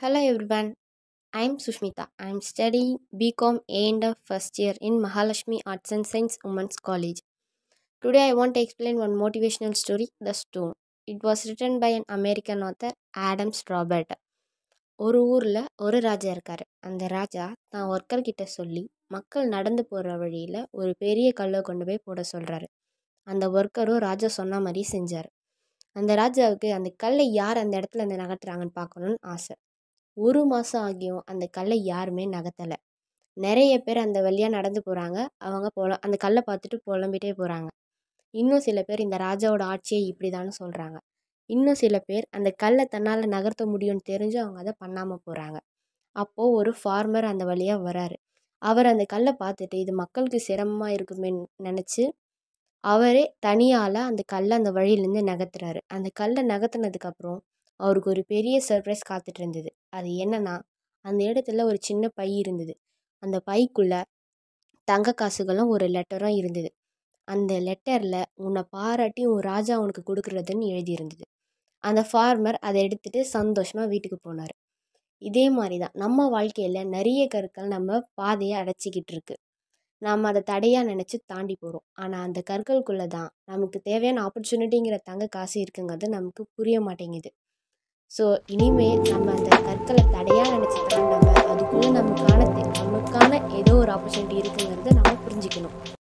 Hello everyone, I am Sushmita. I am studying BCom A&F first year in Mahalakshmi Arts and Science Women's College. Today I want to explain one motivational story, The Stone. It was written by an American author, Adams Robert. ஒரு ஊரில் ஒரு ராஜா இருக்கார் அந்த ராஜா தான் worker கிட்ட சொல்லி மக்கள் நடந்து போகிற வழியில் ஒரு பெரிய கல்லை கொண்டு போய் போட சொல்கிறாரு அந்த ஒர்க்கரும் ராஜா சொன்ன மாதிரி செஞ்சார் அந்த ராஜாவுக்கு அந்த கல்லை யார் அந்த இடத்துல இருந்து நகர்த்துறாங்கன்னு பார்க்கணுன்னு ஆசை ஒரு மாதம் ஆகியும் அந்த கல்லை யாருமே நகர்த்தலை நிறைய பேர் அந்த வழியாக நடந்து போகிறாங்க அவங்க போல அந்த கல்லை பார்த்துட்டு புலம்பிட்டே போகிறாங்க இன்னும் சில பேர் இந்த ராஜாவோட ஆட்சியை இப்படி சொல்கிறாங்க இன்னும் சில பேர் அந்த கல்லை தன்னால் நகர்த்த முடியும்னு தெரிஞ்சு அவங்க அதை பண்ணாமல் போகிறாங்க அப்போது ஒரு ஃபார்மர் அந்த வழியாக வராரு அவர் அந்த கல்லை பார்த்துட்டு இது மக்களுக்கு சிரமமாக இருக்குமேன்னு நினச்சி அவரே தனியால் அந்த கல்லை அந்த வழியிலேருந்து நகர்த்துறாரு அந்த கல்லை நகர்த்தினதுக்கப்புறம் அவருக்கு ஒரு பெரிய சர்ப்ரைஸ் காத்துட்டு இருந்தது அது என்னன்னா அந்த இடத்துல ஒரு சின்ன பை இருந்தது அந்த பைக்குள்ளே தங்க காசுகளும் ஒரு லெட்டரும் இருந்தது அந்த லெட்டரில் உன்னை பாராட்டி உன் ராஜா உனக்கு கொடுக்குறதுன்னு எழுதியிருந்தது அந்த ஃபார்மர் அதை எடுத்துகிட்டு சந்தோஷமாக வீட்டுக்கு போனார் இதே மாதிரி தான் நம்ம வாழ்க்கையில் நிறைய கற்கள் நம்ம பாதையை அடைச்சிக்கிட்டு இருக்கு நாம் அதை தடையாக நினச்சி தாண்டி போகிறோம் ஆனால் அந்த கற்களுக்குள்ளே தான் நமக்கு தேவையான ஆப்பர்ச்சுனிட்டிங்கிற தங்க காசு இருக்குங்கிறது நமக்கு புரிய மாட்டேங்குது ஸோ இனிமே நம்ம அந்த கற்களை தடையாக நினச்சி தாண்டாமல் அதுக்குள்ளே நமக்கான நமக்கான ஏதோ ஒரு ஆப்பர்ச்சுனிட்டி இருக்குங்கிறத நம்ம புரிஞ்சுக்கணும்